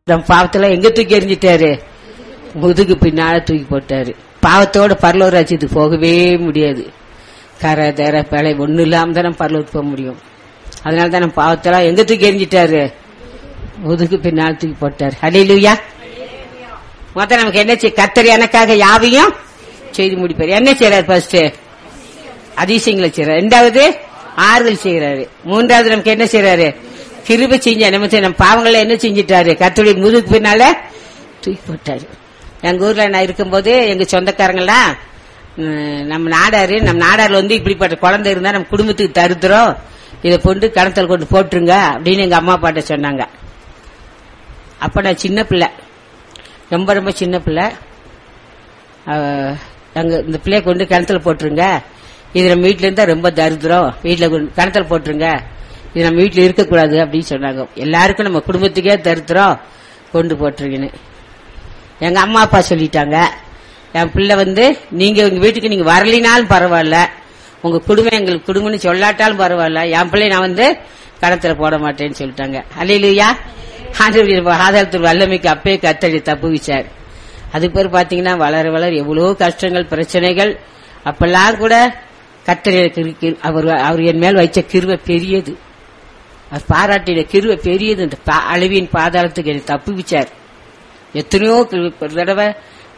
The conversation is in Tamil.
நம் பாவத்துல எங்க தூக்கி எறிஞ்சிட்டாரு முதுகு பின்னால தூக்கி போட்டாரு பாவத்தோட பரலோர் ராஜ்யத்துக்கு போகவே முடியாது கரை தர பழை ஒண்ணு இல்லாம தான் நம்ம பரலோருக்கு போக முடியும் அதனால தான் நம்ம பாவத்தெல்லாம் எங்க தூக்கி எறிஞ்சிட்டாரு முதுகு பின்னால் தூக்கி போட்டாரு ஹalleluya மொத்தம் நமக்கு என்ன செய்ய கர்த்தர் எனக்காக யாவையும் செய்து முடிப்பார் என்ன செய்யறாரு ஃபர்ஸ்ட் அதிசயங்களை செய்யறாரு ரெண்டாவது ஆறுதல் செய்யறாரு மூன்றாவது நமக்கு என்ன செய்யறாரு கிருபை செஞ்ச நம்ம செய்ய- நம்ம பாவங்களை என்ன செஞ்சிட்டாரு கர்த்தருடைய முதுகு பின்னால தூக்கி போட்டாரு எங்க ஊர்ல நான் இருக்கும்போது எங்க சொந்தக்காரங்களாம் ம், நம்ம நாடாரு நம்ம நாடார்ல வந்து இப்படிப்பட்ட குழந்தை இருந்தா நம்ம குடும்பத்துக்கு தருத்துறோம் இதை கொண்டு கணத்துல கொண்டு போட்டுருங்க அப்படின்னு எங்க அம்மா அப்பாட்ட சொன்னாங்க அப்ப நான் சின்ன பிள்ளை ரொம்ப ரொம்ப சின்ன பிள்ளை அஹ், அங்க இந்த பிள்ளைய கொண்டு கிணத்துல போட்டுருங்க இது நம்ம வீட்டுல இருந்தா ரொம்ப தரித்திரம் வீட்டுல கொண்டு கிணத்துல போட்டுருங்க இது நம்ம வீட்டுல இருக்கக்கூடாது அப்படின்னு சொன்னாங்க எல்லாருக்கும் நம்ம குடும்பத்துக்கே தரித்திரம் கொண்டு போட்டுருங்கன்னு எங்க அம்மா அப்பா சொல்லிட்டாங்க என் பிள்ளை வந்து நீங்க உங்க வீட்டுக்கு நீங்க வரலினாலும் பரவாயில்ல உங்க குடும்பம் எங்களுக்கு குடும்பம்னு சொல்லாட்டாலும் பரவாயில்ல என் பிள்ளை நான் வந்து கடத்துல போட மாட்டேன்னு சொல்லிட்டாங்க அல்லையா ஆண்டவர் ஆதாரத்தில் வல்லமைக்கு அப்பே கத்தடி தப்பு வச்சார் அதுக்கு பேர் பாத்தீங்கன்னா வளர வளர எவ்வளவோ கஷ்டங்கள் பிரச்சனைகள் அப்பெல்லாம் கூட கத்தரி அவர் அவர் என் மேல் வைச்ச கிருவை பெரியது அவர் பாராட்டின கிருவை பெரியது இந்த பா- அழிவின் பாதாளத்துக்கு என்னை தப்பு வச்சார் எத்தனையோ கிரு- ஒரு தடவை